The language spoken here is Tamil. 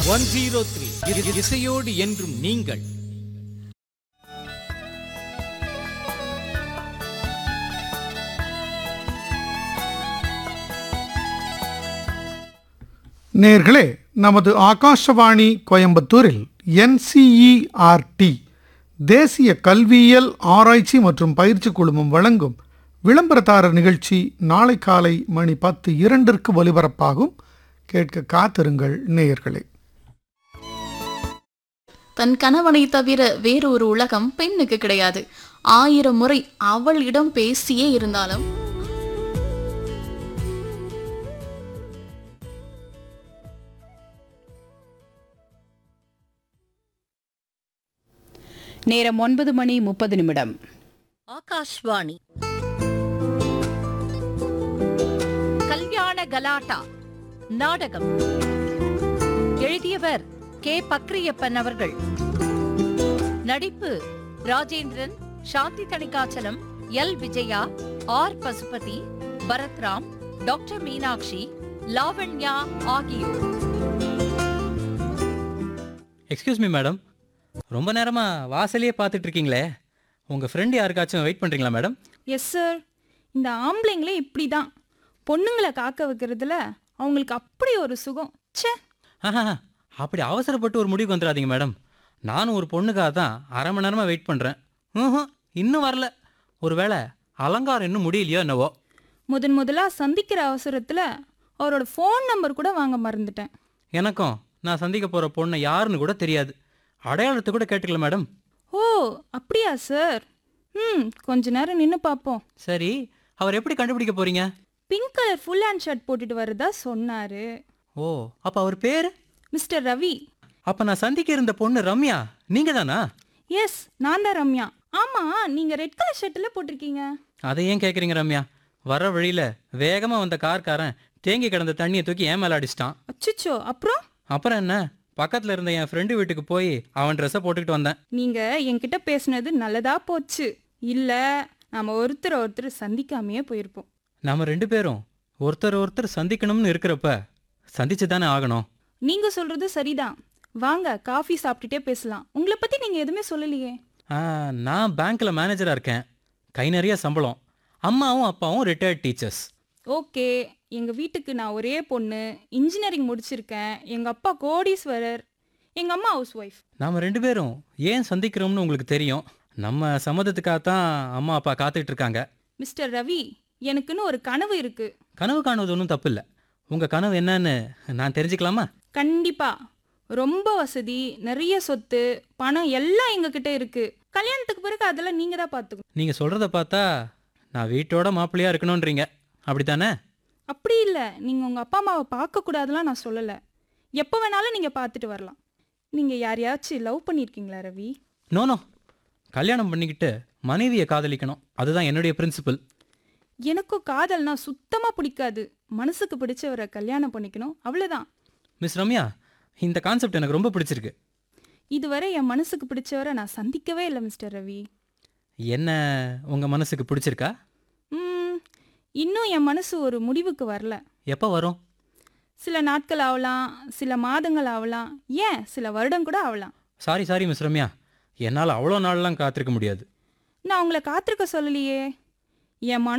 ஒன் ஜீரோ த்ரீ இசையோடு என்றும் நீங்கள் நேர்களே நமது ஆகாஷவாணி கோயம்புத்தூரில் என்சிஇஆர்டி தேசிய கல்வியியல் ஆராய்ச்சி மற்றும் பயிற்சி குழுமம் வழங்கும் விளம்பரதாரர் நிகழ்ச்சி நாளை காலை மணி பத்து இரண்டிற்கு ஒலிபரப்பாகும் கேட்க காத்திருங்கள் நேயர்களே தன் கணவனை தவிர வேறு ஒரு உலகம் பெண்ணுக்கு கிடையாது ஆயிரம் முறை அவளிடம் பேசியே இருந்தாலும் நேரம் ஒன்பது மணி முப்பது நிமிடம் ஆகாஷ்வாணி கல்யாண கலாட்டா நாடகம் எழுதியவர் கே பக்ரியப்பன் அவர்கள் நடிப்பு Rajendran Shanthi Thanikachalam L Vijaya R Pasupathi Bharathram doctor Meenakshi Lavanya ஆகியோர் எக்ஸ்கியூஸ் மீ மேடம் ரொம்ப நேரமா வாசலையே பார்த்துட்டு இருக்கீங்களே உங்க ஃப்ரெண்ட் யாருக்காச்சும் வெயிட் பண்றீங்களா மேடம் எஸ் சார் இந்த ஆம்பளைங்களே இப்படி தான் பொண்ணுங்களை காக்க வைக்கிறதுல அவங்களுக்கு அப்படி ஒரு சுகம் ச்சே ஆஹா அப்படி அவசரப்பட்டு ஒரு முடிவுக்கு வந்துடாதீங்க மேடம் நானும் ஒரு பொண்ணுக்காக தான் அரை மணி நேரமா வெயிட் பண்றேன் ம்ஹும், இன்னும் வரல ஒருவேளை அலங்காரம் இன்னும் முடியலையோ என்னவோ முதன் முதலா சந்திக்கிற அவசரத்துல அவரோட ஃபோன் நம்பர் கூட வாங்க மறந்துட்டேன் எனக்கும் நான் சந்திக்க போற பொண்ணை யாருன்னு கூட தெரியாது அடையாளத்தை கூட கேட்டுக்கல மேடம் ஓ அப்படியா சார் ம் கொஞ்ச நேரம் நின்று பார்ப்போம் சரி அவர் எப்படி கண்டுபிடிக்க போறீங்க pink colour full hand shirt போட்டுட்டு வரதா சொன்னாரு ஓ அப்ப அவர் பேரு மிஸ்டர் ரவி அப்ப நான் சந்திக்க இருந்த பொண்ணு ரம்யா நீங்க தானா எஸ் நான் தான் ரம்யா ஆமா நீங்க ரெட் கலர் ஷர்ட்டில் போட்டிருக்கீங்க அதை ஏன் கேக்குறீங்க ரம்யா வர வழியில வேகமா வந்த கார்காரன் தேங்கி கிடந்த தண்ணியை தூக்கி ஏன் மேல அடிச்சிட்டான் அச்சுச்சோ அப்புறம் அப்புறம் என்ன பக்கத்துல இருந்த என் ஃப்ரெண்டு வீட்டுக்கு போய் அவன் ட்ரெஸ்ஸை போட்டுக்கிட்டு வந்தேன் நீங்க என்கிட்ட பேசுனது நல்லதா போச்சு இல்ல நாம ஒருத்தர் ஒருத்தர் சந்திக்காமையே போயிருப்போம் நாம ரெண்டு பேரும் ஒருத்தர் ஒருத்தர் சந்திக்கணும்னு இருக்கிறப்ப சந்திச்சு தானே ஆகணும் நீங்க சொல்றது சரிதான் வாங்க காஃபி சாப்பிட்டுட்டே பேசலாம் உங்களை பத்தி நீங்க எதுவுமே சொல்லலையே ஆ, நான் பேங்க்ல மேனேஜரா இருக்கேன் கை நிறைய சம்பளம் அம்மாவும் அப்பாவும் ரிட்டையர்ட் டீச்சர்ஸ் ஓகே எங்க வீட்டுக்கு நான் ஒரே பொண்ணு இன்ஜினியரிங் முடிச்சிருக்கேன் எங்க அப்பா கோடீஸ்வரர் எங்க அம்மா ஹவுஸ் ஒய்ஃப் நாம ரெண்டு பேரும் ஏன் சந்திக்கிறோம்னு உங்களுக்கு தெரியும் நம்ம சம்மதத்துக்காக தான் அம்மா அப்பா காத்துட்டு இருக்காங்க மிஸ்டர் ரவி எனக்குன்னு ஒரு கனவு இருக்கு கனவு காணுவது ஒன்றும் தப்பு இல்லை உங்க கனவு என்னன்னு நான் தெரிஞ்சுக்கலாமா கண்டிப்பா ரொம்ப வசதி நிறைய சொத்து பணம் எல்லாம் எங்ககிட்ட இருக்கு கல்யாணத்துக்கு பிறகு அதெல்லாம் நீங்க தான் பாத்துக்கணும் நீங்க சொல்றத பார்த்தா நான் வீட்டோட மாப்பிள்ளையா இருக்கணும்ன்றீங்க அப்படித்தானே அப்படி இல்லை நீங்கள் உங்கள் அப்பா அம்மாவை பார்க்கக்கூடாதுலாம் நான் சொல்லலை எப்போ வேணாலும் நீங்கள் பார்த்துட்டு வரலாம் நீங்கள் யாரையாச்சும் லவ் பண்ணியிருக்கீங்களா ரவி நோ நோ கல்யாணம் பண்ணிக்கிட்டு மனைவியை காதலிக்கணும் அதுதான் என்னுடைய பிரின்சிபல் எனக்கும் காதல்னா சுத்தமாக பிடிக்காது மனசுக்கு பிடிச்சவரை கல்யாணம் பண்ணிக்கணும் அவ்வளோதான் மிஸ் ரம்யா இந்த கான்செப்ட் எனக்கு ரொம்ப பிடிச்சிருக்கு இதுவரை என் மனசுக்கு பிடிச்சவரை நான் சந்திக்கவே இல்லை மிஸ்டர் ரவி என்ன உங்க மனசுக்கு பிடிச்சிருக்கா ம், இன்னும் என் மனசு ஒரு முடிவுக்கு வரல எப்போ வரும் சில நாட்கள் ஆகலாம் சில மாதங்கள் ஆகலாம் ஏன் சில வருடம் கூட ஆகலாம் சாரி சாரி மிஸ் ரம்யா என்னால் அவ்வளோ நாள்லாம் காத்திருக்க முடியாது நான் உங்களை காத்திருக்க சொல்லலையே என் மன